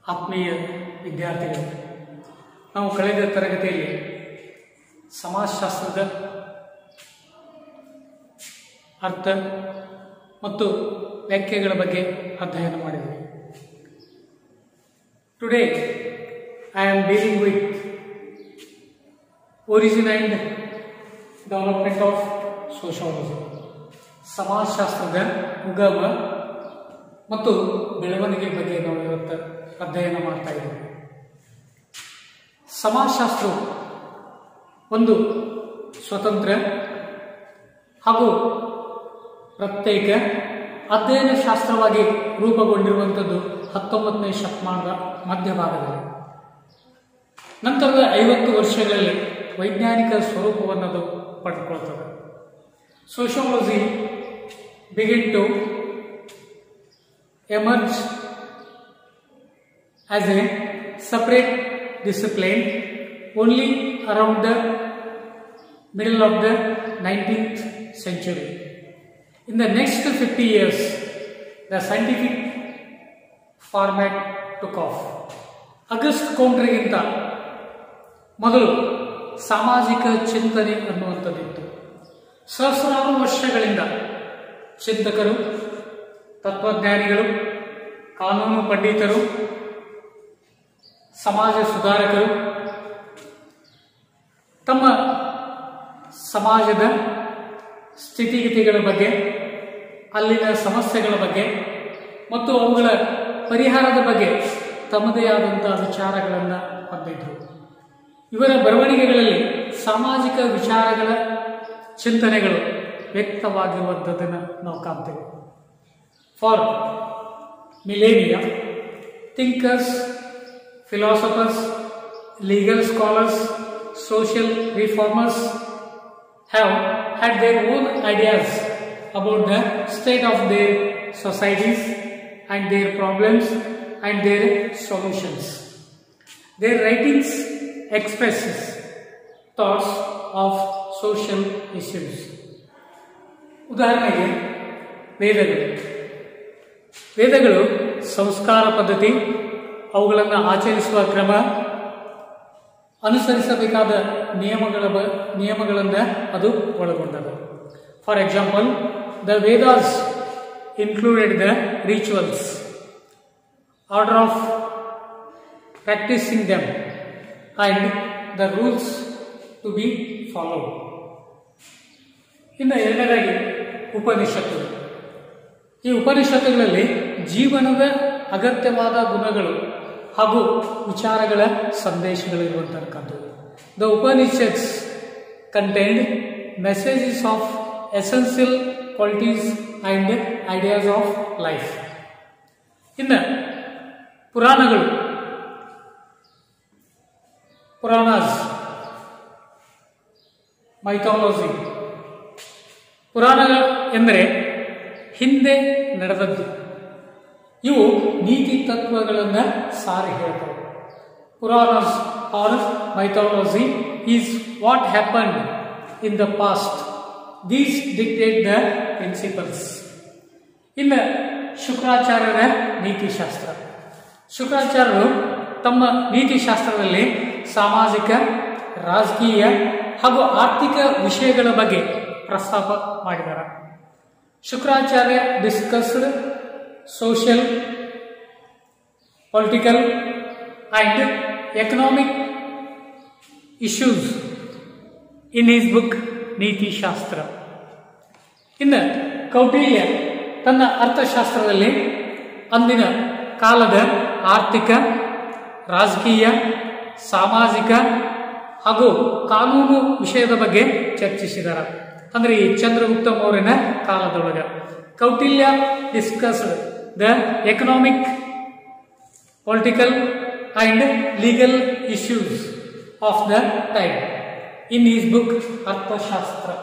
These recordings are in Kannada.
ಆತ್ಮೀಯ ವಿದ್ಯಾರ್ಥಿಗಳು ನಾವು ಕಳೆದ ತರಗತಿಯಲ್ಲಿ ಸಮಾಜಶಾಸ್ತ್ರದ ಅರ್ಥ ಮತ್ತು ವ್ಯಾಖ್ಯೆಗಳ ಬಗ್ಗೆ ಅಧ್ಯಯನ ಮಾಡಿದ್ವಿ today I am dealing with origin and development of sociology ಸಮಾಜಶಾಸ್ತ್ರದ ಉಗಮ ಮತ್ತು ಬೆಳವಣಿಗೆ ಬಗ್ಗೆ ನಾವು ಇವತ್ತು ಅಧ್ಯಯನ ಮಾಡ್ತಾ ಇದ್ದೀವಿ ಸಮಾಜಶಾಸ್ತ್ರವು ಒಂದು ಸ್ವತಂತ್ರ ಹಾಗೂ ಪ್ರತ್ಯೇಕ ಅಧ್ಯಯನ ಶಾಸ್ತ್ರವಾಗಿ ರೂಪುಗೊಂಡಿರುವಂಥದ್ದು ಹತ್ತೊಂಬತ್ತನೇ ಶತಮಾನದ ಮಧ್ಯಭಾಗದಲ್ಲಿ ನಂತರದ ಐವತ್ತು ವರ್ಷಗಳಲ್ಲಿ ವೈಜ್ಞಾನಿಕ ಸ್ವರೂಪವನ್ನದು ಪಡೆದುಕೊಳ್ತದೆ sociology begin to emerge as a separate discipline only around the middle of the 19th century. In the next 50 years, the scientific format took off. Auguste ಕೌಂಟ್ರಿಗಿಂತ ಮೊದಲು ಸಾಮಾಜಿಕ ಚಿಂತನೆ ಅನ್ನುವಂಥದ್ದಿತ್ತು ಸಹಸ್ರಾರು ವರ್ಷಗಳಿಂದ ಚಿಂತಕರು ತತ್ವಜ್ಞಾನಿಗಳು ಕಾನೂನು ಪಂಡಿತರು ಸಮಾಜ ಸುಧಾರಕರು ತಮ್ಮ ಸಮಾಜದ ಸ್ಥಿತಿಗತಿಗಳ ಬಗ್ಗೆ ಅಲ್ಲಿನ ಸಮಸ್ಯೆಗಳ ಬಗ್ಗೆ ಮತ್ತು ಅವುಗಳ ಪರಿಹಾರದ ಬಗ್ಗೆ ತಮ್ಮದೇ ಆದಂಥ ವಿಚಾರಗಳನ್ನು ಹೊಂದಿದ್ರು ಇವರ ಬರವಣಿಗೆಗಳಲ್ಲಿ ಸಾಮಾಜಿಕ ವಿಚಾರಗಳ ಚಿಂತನೆಗಳು ವ್ಯಕ್ತವಾಗಿರುವಂಥದ್ದನ್ನು ನಾವು ಕಾಣ್ತೇವೆ for millennia thinkers philosophers, legal scholars, social reformers have had their own ideas about the state of their societies and their problems and their solutions. Their writings expresses thoughts of social issues. ಉದಾಹರಣೆಗೆ ವೇದಗಳು ವೇದಗಳು ಸಂಸ್ಕಾರ ಪದ್ಧತಿ ಅವುಗಳನ್ನು ಆಚರಿಸುವ ಕ್ರಮ ಅನುಸರಿಸಬೇಕಾದ ನಿಯಮಗಳ ಬ ನಿಯಮಗಳನ್ನು ಅದು ಒಳಗೊಂಡದು for example the Vedas included the rituals order of practicing them and the rules to be followed ಇನ್ನು ಎರಡನೇದಾಗಿ ಉಪನಿಷತ್ತುಗಳು ಈ ಉಪನಿಷತ್ತುಗಳಲ್ಲಿ ಜೀವನದ ಅಗತ್ಯವಾದ ಗುಣಗಳು ಹಾಗೂ ವಿಚಾರಗಳ ಸಂದೇಶಗಳಿರುವಂತಕ್ಕಂಥದ್ದು the Upanishads contained messages of essential qualities and ideas of life ಇನ್ನು ಪುರಾಣಗಳು ಪುರಾಣಸ್ ಮೈಥಾಲಜಿ ಪುರಾಣಗಳು ಎಂದರೆ ಹಿಂದೆ ನಡೆದದ್ದು ಇವು ನೀತಿ ತತ್ವಗಳನ್ನು ಸಾರಿ ಹೇಳ್ತವೆ Puranas or mythology is what happen in the past these dictate the principles ಇನ್ನು ಶುಕ್ರಾಚಾರ್ಯರ ನೀತಿಶಾಸ್ತ್ರ ಶುಕ್ರಾಚಾರ್ಯರು ತಮ್ಮ ನೀತಿಶಾಸ್ತ್ರದಲ್ಲಿ ಸಾಮಾಜಿಕ ರಾಜಕೀಯ ಹಾಗೂ ಆರ್ಥಿಕ ವಿಷಯಗಳ ಬಗ್ಗೆ ಪ್ರಸ್ತಾಪ ಮಾಡಿದ್ದಾರೆ Shukracharya discussed social, political, and economic issues in his book ನೀತಿ ಶಾಸ್ತ್ರ ಇನ್ನು ಕೌಟಿಲ್ಯ ತನ್ನ ಅರ್ಥಶಾಸ್ತ್ರದಲ್ಲಿ ಅಂದಿನ ಕಾಲದ ಆರ್ಥಿಕ ರಾಜಕೀಯ ಸಾಮಾಜಿಕ ಹಾಗೂ ಕಾನೂನು ವಿಷಯದ ಬಗ್ಗೆ ಚರ್ಚಿಸಿದ್ದಾರೆ ಅಂದರೆ ಈ ಚಂದ್ರಗುಪ್ತ ಮೌರ್ಯನ ಕಾಲದೊಳಗೆ Kautilya discussed the economic, political and legal issues of the time in his book Arthashastra.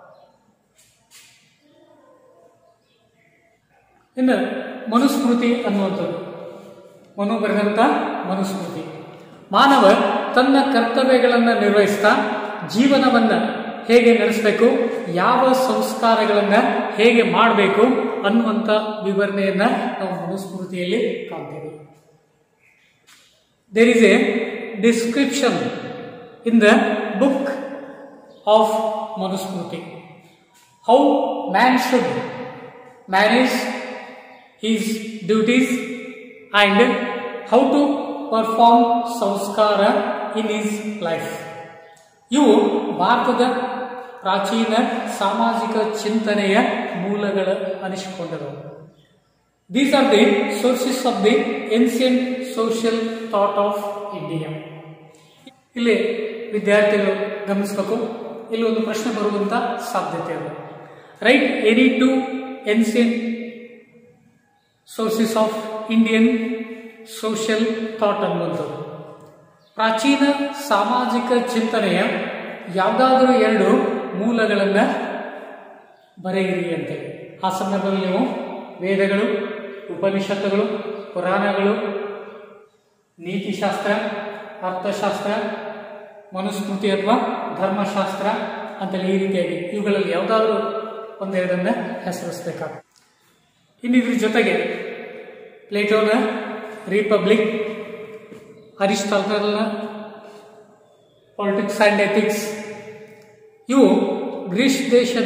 ಇನ್ನು ಮನುಸ್ಮೃತಿ ಅನ್ನುವಂಥದ್ದು ಮನು ಬರೆದಂಥ ಮನುಸ್ಮೃತಿ ಮಾನವ ತನ್ನ ಕರ್ತವ್ಯಗಳನ್ನು ನಿರ್ವಹಿಸ್ತಾ ಜೀವನವನ್ನು ಹೇಗೆ ನಡೆಸಬೇಕು ಯಾವ ಸಂಸ್ಕಾರಗಳನ್ನು ಹೇಗೆ ಮಾಡಬೇಕು ಅನ್ನುವಂಥ ವಿವರಣೆಯನ್ನು ನಾವು ಮನುಸ್ಮೃತಿಯಲ್ಲಿ ಕಾಣ್ತೇವೆ there is a description in the book of Manusmriti how man should manage his duties and how to perform ಸಂಸ್ಕಾರ in his life. ಇವು ಭಾರತದ ಪ್ರಾಚೀನ ಸಾಮಾಜಿಕ ಚಿಂತನೆಯ ಮೂಲಗಳ ಅನಿಸಿಕೊಂಡರು these are the sources of the ancient social thought of India ಇಲ್ಲಿ ವಿದ್ಯಾರ್ಥಿಗಳು ಗಮನಿಸಬೇಕು ಇಲ್ಲಿ ಒಂದು ಪ್ರಶ್ನೆ ಬರುವಂತ ಸಾಧ್ಯತೆ ಇದೆ right any two ancient sources of Indian social thought ಅನ್ನುವಂಥದ್ದು ಪ್ರಾಚೀನ ಸಾಮಾಜಿಕ ಚಿಂತನೆಯ ಯಾವುದಾದರೂ ಎರಡು ಮೂಲಗಳನ್ನು ಬರೆಯಿರಿ ಅಂತೇಳಿ ಆ ಸಂದರ್ಭದಲ್ಲಿ ನೀವು ವೇದಗಳು ಉಪನಿಷತ್ತುಗಳು ಪುರಾಣಗಳು ನೀತಿಶಾಸ್ತ್ರ ಅರ್ಥಶಾಸ್ತ್ರ ಮನುಸ್ಮೃತಿ ಅಥವಾ ಧರ್ಮಶಾಸ್ತ್ರ ಅಂತೇಳಿ ಈ ರೀತಿಯಾಗಿ ಇವುಗಳಲ್ಲಿ ಯಾವುದಾದ್ರೂ ಒಂದೆರಡನ್ನ ಹೆಸರಿಸಬೇಕಾಗ್ತದೆ ಇನ್ನು ಇದ್ರ ಜೊತೆಗೆ ಪ್ಲೇಟೋನ ರಿಪಬ್ಲಿಕ್ ಅರಿಸ್ಟಾಟಲ್ನ ಪಾಲಿಟಿಕ್ಸ್ ಆ್ಯಂಡ್ ಎಥಿಕ್ಸ್ ಇವು ಗ್ರೀಸ್ ದೇಶದ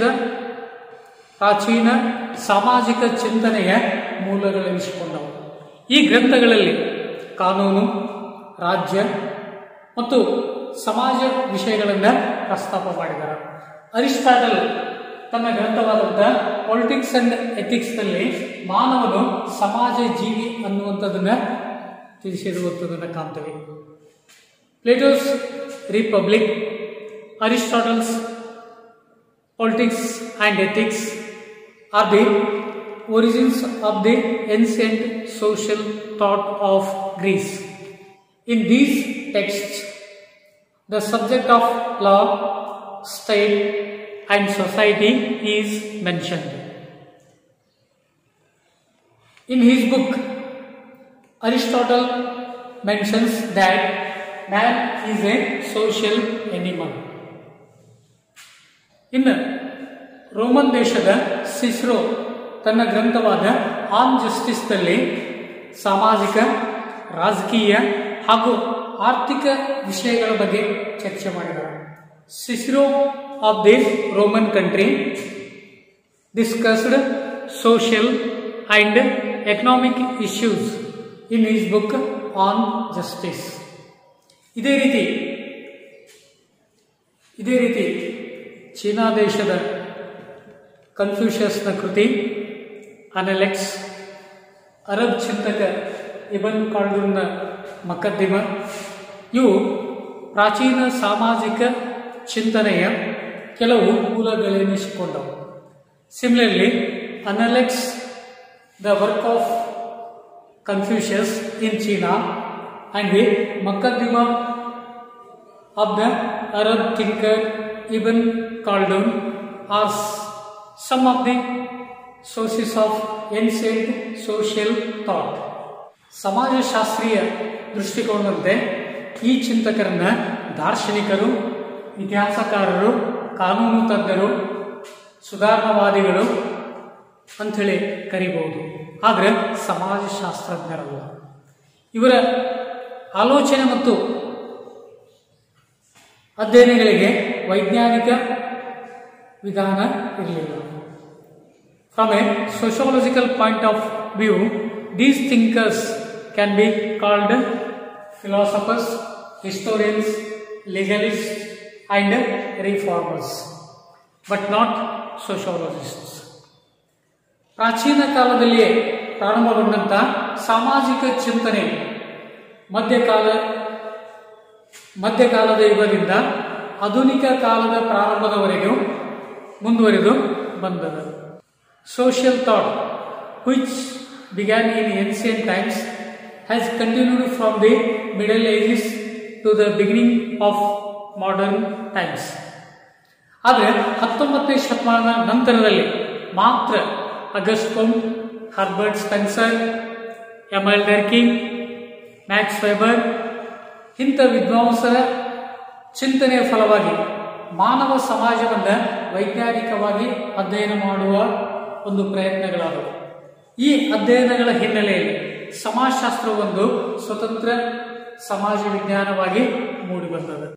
ಪ್ರಾಚೀನ ಸಾಮಾಜಿಕ ಚಿಂತನೆಯ ಮೂಲಗಳೆನಿಸಿಕೊಂಡವು ಈ ಗ್ರಂಥಗಳಲ್ಲಿ ಕಾನೂನು ರಾಜ್ಯ ಮತ್ತು ಸಮಾಜ ವಿಷಯಗಳನ್ನು ಪ್ರಸ್ತಾಪ ಮಾಡಿದ್ದಾರೆ ಅರಿಸ್ಟಾಟಲ್ ತನ್ನ ಗ್ರಂಥವಾದಂಥ ಪೊಲಿಟಿಕ್ಸ್ ಅಂಡ್ ಎಥಿಕ್ಸ್ನಲ್ಲಿ ಮಾನವನು ಸಮಾಜ ಜೀವಿ ಅನ್ನುವಂಥದ್ದನ್ನು ತಿಳಿಸಿರುವಂಥದ್ದನ್ನು ಕಾಣ್ತೇವೆ Plato's Republic Aristotle's politics and ethics are the origins of the ancient social thought of Greece. In these texts, the subject of law, state, and society is mentioned. In his book, Aristotle mentions that man is a social animal. ಇನ್ನು ರೋಮನ್ ದೇಶದ ಸಿಸ್ರೋ ತನ್ನ ಗ್ರಂಥವಾದ ಆನ್ ಜಸ್ಟಿಸ್ನಲ್ಲಿ ಸಾಮಾಜಿಕ ರಾಜಕೀಯ ಹಾಗೂ ಆರ್ಥಿಕ ವಿಷಯಗಳ ಬಗ್ಗೆ ಚರ್ಚೆ ಮಾಡಿದ್ದಾರೆ Cicero of the Roman country discussed social and economic issues in his book on justice ಇದೇ ರೀತಿ ಇದೇ ರೀತಿ ಚೀನಾ ದೇಶದ ಕನ್ಫ್ಯೂಷಸ್ನ ಕೃತಿ ಅನೆಲೆಕ್ಸ್ ಅರಬ್ ಚಿಂತಕ ಇಬನ್ ಖಾಲ್ಡೂನ್ನ ಮಕದ್ದಿಮ ಇವು ಪ್ರಾಚೀನ ಸಾಮಾಜಿಕ ಚಿಂತನೆಯ ಕೆಲವು ಮೂಲಗಳೆನಿಸಿಕೊಂಡವು similarly Analects the work of Confucius in China and the Muqaddimah of the Arab thinker Ibn Khaldun are some of the sources of ancient social thought. ಸಮಾಜಶಾಸ್ತ್ರೀಯ ದೃಷ್ಟಿಕೋನದಂತೆ ಈ ಚಿಂತಕರನ್ನ ದಾರ್ಶನಿಕರು ಇತಿಹಾಸಕಾರರು ಕಾನೂನು ತಜ್ಞರು ಸುಧಾರಣವಾದಿಗಳು ಅಂಥೇಳಿ ಕರಿಬಹುದು ಆದರೆ ಸಮಾಜಶಾಸ್ತ್ರಜ್ಞರಲ್ಲ ಇವರ ಆಲೋಚನೆ ಮತ್ತು ಅಧ್ಯಯನಗಳಿಗೆ ವೈಜ್ಞಾನಿಕ ವಿಧಾನ ಇರಲಿಲ್ಲ from a sociological point of view these thinkers can be called philosophers historians legalist and reformers but not sociologists ಪ್ರಾಚೀನ ಕಾಲದಲ್ಲಿಯೇ ಪ್ರಾರಂಭಗೊಂಡಂಥ ಸಾಮಾಜಿಕ ಚಿಂತನೆ ಮಧ್ಯಕಾಲ ಮಧ್ಯಕಾಲದ ಯುಗದಿಂದ ಆಧುನಿಕ ಕಾಲದ ಪ್ರಾರಂಭದವರೆಗೂ ಮುಂದುವರಿದು ಬಂದದ social thought which began in ancient times has continued from the middle ages to the beginning of modern times ಆದರೆ ಹತ್ತೊಂಬತ್ತನೇ ಶತಮಾನದ ನಂತರದಲ್ಲಿ ಮಾತ್ರ Auguste Comte Herbert Spencer Emile Durkheim Max Weber ಇಂಥ ವಿದ್ವಾಂಸರ ಚಿಂತನೆಯ ಫಲವಾಗಿ ಮಾನವ ಸಮಾಜವನ್ನು ವೈಜ್ಞಾನಿಕವಾಗಿ ಅಧ್ಯಯನ ಮಾಡುವ ಒಂದು ಪ್ರಯತ್ನಗಳಾದವು ಈ ಅಧ್ಯಯನಗಳ ಹಿನ್ನೆಲೆಯಲ್ಲಿ ಸಮಾಜಶಾಸ್ತ್ರ ಒಂದು ಸ್ವತಂತ್ರ ಸಮಾಜ ವಿಜ್ಞಾನವಾಗಿ ಮೂಡಿ ಬಂದದ